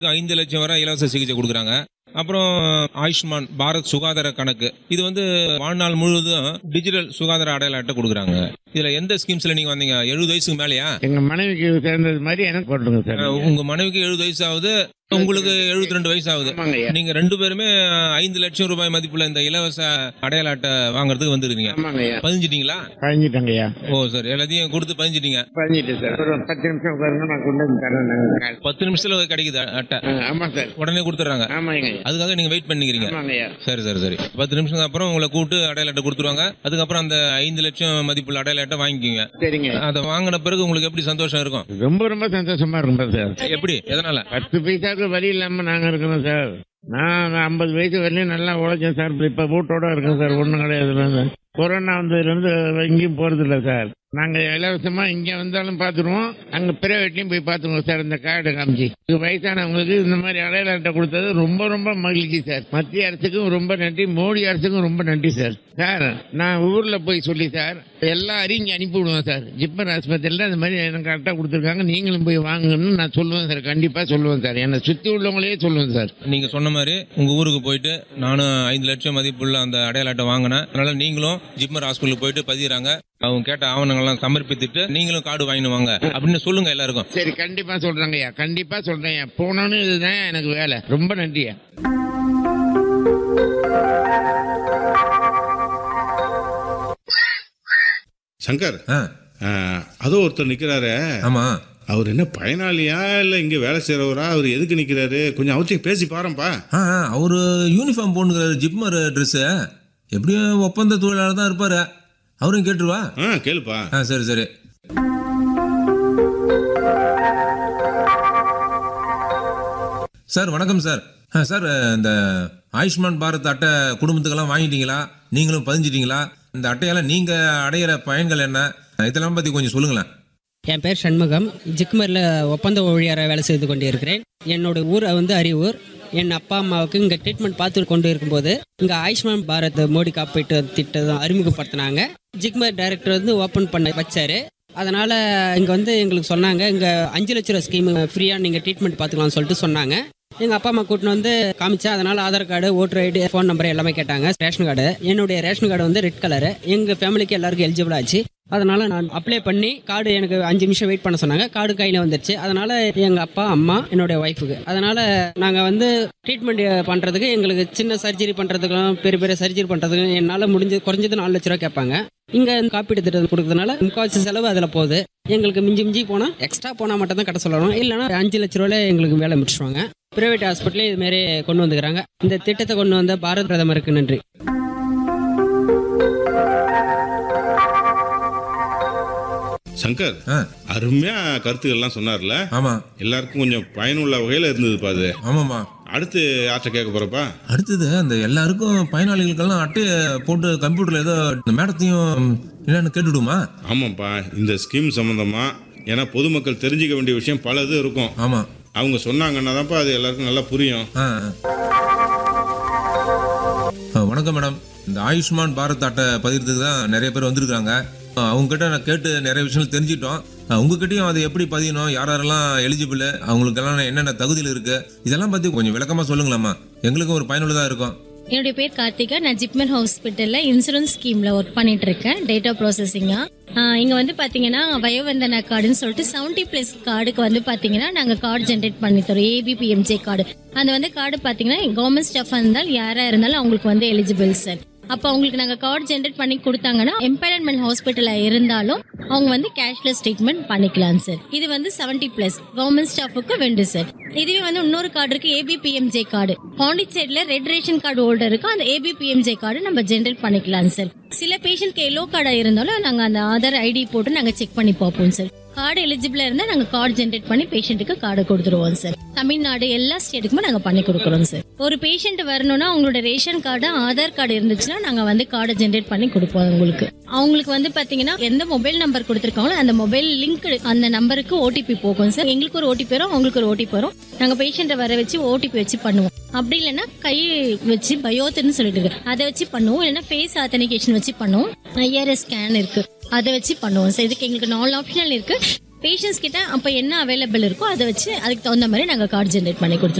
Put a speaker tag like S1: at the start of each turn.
S1: ஐந்து லட்சம் வரை இலவச சிகிச்சை கொடுக்குறாங்க அப்புறம் ஆயுஷ்மான் பாரத் சுகாதார கணக்கு இது வந்து வாழ்நாள் முழுவதும் டிஜிட்டல் சுகாதார அடையாள அட்டை கொடுக்குறாங்க இதுல எந்த ஸ்கீம்ஸ்ல நீங்க வந்தீங்க எழுபது வயசுக்கு மேலயா
S2: எங்க மனைவிக்கு சேர்ந்தது மாதிரி எனக்கு போட்டுருங்க சார்
S1: அஹ், உங்க மனைவிக்கு எழுபது வயசு ஆகுது உங்களுக்கு எழுபத்தி ரெண்டு வயசு ஆகுது
S2: ஆமாங்க ஐயா
S1: நீங்க ரெண்டு பேருமே ஐந்து லட்சம் ரூபாய் மதிப்புள்ள இந்த இலவச அடையாள அட்டை வாங்குறதுக்கு வந்துருக்கீங்க
S2: ஆமாங்க ஐயா
S1: பதிஞ்சிட்டீங்களா
S2: பதிஞ்சிட்டங்க ஐயா
S1: ஓ சார் எல்லாத்தையும் கொடுத்து பதிஞ்சிட்டீங்க
S2: பதிஞ்சிட்டு சார் ஒரு பத்து நிமிஷம் உட்காருங்க நான் கொண்டு வந்து தரேன் நாங்க.
S1: பத்து நிமிஷத்துல கிடைக்குது அட்டை
S2: ஆ, ஆமா சார்
S1: உடனே கொடுத்துட்றாங்க
S2: ஆமாங்க ஐயா
S1: அதுக்காக நீங்க வெயிட் பண்ணிக்கிறீங்க
S2: ஆமாங்க ஐயா
S1: சரி சரி சரி பத்து நிமிஷத்துக்கு அப்புறம் உங்களை கூப்பிட்டு அடையாள அட்டை கொடுத்துருவாங்க அதுக்கப்புறம் அந்த ஐந்து லட்சம் மதிப்புள்ள அடையாள அட்டை வாங்கிக்கிங்க
S2: சரிங்க
S1: அதை வாங்கின பிறகு உங்களுக்கு எப்படி சந்தோஷம் இருக்கும்
S2: ரொம்ப ரொம்ப சந்தோஷமா இருக்கும் சார்
S1: எப்படி எதனால
S2: பத்து பைசாக்கு வழி இல்லாம நாங்க இருக்கணும் சார் நான் ஐம்பது வயசு வரையும் நல்லா உழைச்சேன் சார் இப்ப வீட்டோட இருக்கேன் சார் ஒண்ணும் கிடையாது கொரோனா வந்ததுலேருந்து எங்கேயும் போறது இல்ல சார் நாங்க இலவசமா இங்க வந்தாலும் பாத்துருவோம் அங்க பிரைவேட்லயும் போய் பாத்துருவோம் சார் இந்த கார்டு காமிச்சு இது வயசானவங்களுக்கு இந்த மாதிரி அடையாள அட்டை கொடுத்தது ரொம்ப ரொம்ப மகிழ்ச்சி சார் மத்திய அரசுக்கும் ரொம்ப நன்றி மோடி அரசுக்கும் ரொம்ப நன்றி சார் சார் நான் ஊர்ல போய் சொல்லி சார் எல்லாம் அறிஞ்சு அனுப்பி விடுவேன் சார் ஜிப்மர் ஆஸ்பத்திரியில இந்த மாதிரி எனக்கு அட்டை கொடுத்துருக்காங்க நீங்களும் போய் வாங்கணும்னு நான் சொல்லுவேன் சார் கண்டிப்பா சொல்லுவேன் சார் என்னை சுத்தி உள்ளவங்களே சொல்லுவேன் சார்
S1: நீங்க சொன்ன மாதிரி உங்க ஊருக்கு போயிட்டு நானும் ஐந்து லட்சம் மதிப்புள்ள அந்த அடையாள அட்டை வாங்கினேன் அதனால நீங்களும் ஜிப்மர் ஹாஸ்பிட்டலுக்கு போயிட்டு பதிகிறாங்க அவங்க கேட்ட ஆவணங்கள்லாம் சமர்ப்பித்துட்டு நீங்களும் கார்டு வாங்கிட்டு வாங்க அப்படின்னு சொல்லுங்க எல்லாருக்கும்
S2: சரி கண்டிப்பா சொல்றேங்க ஐயா கண்டிப்பா சொல்றேன் ஐயா போனோன்னு இதுதான் எனக்கு வேலை ரொம்ப நன்றியா
S3: சங்கர்
S1: ஆ,
S3: ஆ, அதோ ஒருத்தர் நிக்கிறாரு
S1: ஆமா
S3: அவர் என்ன பயனாளியா இல்ல இங்க வேலை செய்யறவரா அவர் எதுக்கு நிக்கிறாரு கொஞ்சம் அவசியம் பேசி பாருப்பா
S1: ஆ ஆ, அவரு யூனிஃபார்ம் போட்டுக்கிறாரு ஜிப்மர் ட்ரெஸ் எப்படியும் ஒப்பந்த தொழிலாளர் தான் இருப்பாரு அவரும் கேட்டுருவா
S3: ஆ கேளுப்பா
S1: ஆ சரி சரி சார் வணக்கம் சார் ஆ சார் இந்த ஆயுஷ்மான் பாரத் அட்டை குடும்பத்துக்கெல்லாம் வாங்கிட்டீங்களா நீங்களும் பதிஞ்சிட்டீங்களா இந்த அட்டையால நீங்க அடையிற பயன்கள் என்ன இதெல்லாம் பத்தி கொஞ்சம் சொல்லுங்களேன்
S4: என் பேர் சண்முகம் ஜிக்மரில் ஒப்பந்த ஊழியராக வேலை செய்து கொண்டு இருக்கிறேன் என்னோட ஊர் வந்து அரியூர் என் அப்பா அம்மாவுக்கு இங்கே ட்ரீட்மெண்ட் பார்த்து கொண்டு இருக்கும்போது இங்கே ஆயுஷ்மான் பாரத் மோடி காப்பீட்டு திட்டம் அறிமுகப்படுத்தினாங்க ஜிக்மர் டைரக்டர் வந்து ஓப்பன் பண்ண வச்சாரு அதனால் இங்கே வந்து எங்களுக்கு சொன்னாங்க இங்கே அஞ்சு லட்ச ரூபா ஸ்கீம் ஃப்ரீயாக நீங்கள் ட்ரீட்மெண்ட் பார்த்துக்கலாம்னு சொல்லிட்டு சொன்னாங்க எங்கள் அப்பா அம்மா கூட்டின்னு வந்து காமிச்சா அதனால் Aadhaar card voter ID phone number எல்லாமே கேட்டாங்க ரேஷன் கார்டு என்னுடைய ரேஷன் கார்டு வந்து ரெட் கலரு எங்கள் ஃபேமிலிக்கு எல்லாருக்கும் எலிஜிபிள் ஆச்சு அதனால நான் அப்ளை பண்ணி கார்டு எனக்கு அஞ்சு நிமிஷம் வெயிட் பண்ண சொன்னாங்க கார்டு கையில் வந்துருச்சு அதனால எங்க அப்பா அம்மா என்னுடைய ஒய்ஃபுக்கு அதனால நாங்க வந்து ட்ரீட்மெண்ட் பண்றதுக்கு எங்களுக்கு சின்ன சர்ஜரி பண்றதுக்கும் பெரிய பெரிய சர்ஜரி பண்றதுக்கும் என்னால முடிஞ்சு குறைஞ்சது நாலு லட்ச ரூபா கேட்பாங்க இங்க காப்பீடு திட்டம் கொடுக்கறதுனால முக்கால்வாசி செலவு அதுல போகுது எங்களுக்கு மிஞ்சி மிஞ்சி போனா எக்ஸ்ட்ரா போனா மட்டும் தான் கட்ட சொல்லணும் இல்லைன்னா அஞ்சு லட்ச ரூபாயில எங்களுக்கு வேலை முடிச்சுருவாங்க பிரைவேட் ஹாஸ்பிட்டலே இது மாதிரி கொண்டு வந்துக்கிறாங்க இந்த திட்டத்தை கொண்டு வந்த பாரத் பிரதமருக்கு நன்றி
S3: சங்கர்
S1: ஆ
S3: அருமையா கருத்துக்கள்லாம் சொன்னார்ல
S1: ஆமா
S3: எல்லாருக்கும் கொஞ்சம் பயனுள்ள வகையில இருந்ததுப்பா அது
S1: ஆமாம்மா
S3: அடுத்து யார்கிட்ட கேட்க போறப்பா
S1: அடுத்தது அந்த எல்லாருக்கும் பயனாளிகளுக்கெல்லாம் அட்டையை போட்டு கம்ப்யூட்டர்ல ஏதோ இந்த மேடத்தையும் என்னன்னு கேட்டுடுமா
S3: ஆமாப்பா இந்த ஸ்கீம் சம்பந்தமா ஏன்னா பொதுமக்கள் தெரிஞ்சுக்க வேண்டிய விஷயம் பல இது இருக்கும்
S1: ஆமா
S3: அவங்க சொன்னாங்கன்னா தான்ப்பா அது எல்லாருக்கும் நல்லா புரியும்
S1: ஆ ஆ, வணக்கம் மேடம் இந்த ஆயுஷ்மான் பாரத் அட்டை பதிகிறதுக்கு தான் நிறைய பேர் வந்திருக்காங்க ஆ, அவங்க கிட்ட நான் கேட்டு நிறைய விஷயங்கள் தெரிஞ்சிட்டோம் ஆ, உங்ககிட்டயும் அதை எப்படி பதியணும் யார் யாரெல்லாம் எலிஜிபிள் அவங்களுக்கெல்லாம் என்னென்ன தகுதியில் இருக்கு இதெல்லாம் பத்தி கொஞ்சம் விளக்கமா சொல்லுங்களேம்மா எங்களுக்கும் ஒரு பயனுள்ளதா இருக்கும்
S5: என்னுடைய பேர் கார்த்திகா நான் ஜிப்மர் ஹாஸ்பிட்டல்ல இன்சூரன்ஸ் ஸ்கீம்ல ஒர்க் பண்ணிட்டு இருக்கேன் டேட்டா ப்ராசஸிங்கா இங்க வந்து பாத்தீங்கன்னா வயோவந்தனா கார்டுன்னு சொல்லிட்டு செவன்டி பிளஸ் கார்டுக்கு வந்து பாத்தீங்கன்னா நாங்க கார்டு ஜென்ரேட் பண்ணி தரோம் ஏபிபிஎம்ஜே கார்டு அந்த வந்து கார்டு பாத்தீங்கன்னா கவர்மெண்ட் ஸ்டாஃப் இருந்தாலும் யாரா இருந்தாலும் அவங்களுக்கு வந்து எலிஜிபிள் சார் அப்போ அவங்களுக்கு நாங்கள் கார்டு ஜென்ரேட் பண்ணி கொடுத்தாங்கன்னா எம்பைலன்மெண்ட் ஹாஸ்பிட்டலில் இருந்தாலும் அவங்க வந்து கேஷ்லெஸ் ட்ரீட்மெண்ட் பண்ணிக்கலாம் சார் இது வந்து செவன்டி பிளஸ் கவர்மெண்ட் ஸ்டாஃபுக்கு வேண்டு சார் இதுவே வந்து இன்னொரு கார்டு இருக்கு ஏபிபிஎம்ஜே கார்டு பாண்டிச்சேரியில் ரெட் ரேஷன் கார்டு ஹோல்டர் இருக்கு அந்த ஏபிபிஎம்ஜே கார்டு நம்ம ஜென்ரேட் பண்ணிக்கலாம் சார் சில பேஷண்ட்க்கு எல்லோ கார்டா இருந்தாலும் நாங்கள் அந்த ஆதார் ஐடி போட்டு நாங்கள் செக் பண்ணி பார்ப்போம் சார் கார்டு எலிஜிபிளா இருந்தா நாங்க கார்டு ஜென்ரேட் பண்ணி பேஷண்ட்டுக்கு கார்டு கொடுத்துருவோம் சார் தமிழ்நாடு எல்லா ஸ்டேட்டுக்குமே நாங்க பண்ணி கொடுக்குறோம் சார் ஒரு பேஷண்ட் வரணும்னா அவங்களோட ரேஷன் கார்டு ஆதார் கார்டு இருந்துச்சுன்னா நாங்க வந்து கார்டு ஜென்ரேட் பண்ணி கொடுப்போம் அவங்களுக்கு அவங்களுக்கு வந்து பாத்தீங்கன்னா எந்த மொபைல் நம்பர் கொடுத்துருக்காங்களோ அந்த மொபைல் லிங்க் அந்த நம்பருக்கு ஓடிபி போகும் சார் எங்களுக்கு ஒரு ஓடிபி வரும் அவங்களுக்கு ஒரு ஓடிபி வரும் நாங்க பேஷண்ட்டை வர வச்சு ஓடிபி வச்சு பண்ணுவோம் அப்படி இல்லைன்னா கை வச்சு பயோத்துன்னு சொல்லிட்டு இருக்கு அதை வச்சு பண்ணுவோம் இல்லைன்னா ஃபேஸ் ஆத்தனிகேஷன் வச்சு பண்ணுவோம் ஐஆர்எஸ் ஸ்கேன் இருக்கு அதை வச்சு பண்ணுவோம் சார் இதுக்கு எங்களுக்கு நாலு ஆப்ஷனல் இருக்கு பேஷண்ட்ஸ் கிட்ட அப்போ என்ன அவைலபிள் இருக்கோ அதை வச்சு அதுக்கு தகுந்த மாதிரி நாங்கள் கார்டு ஜென்ரேட் பண்ணி கொடுத்துருவோம்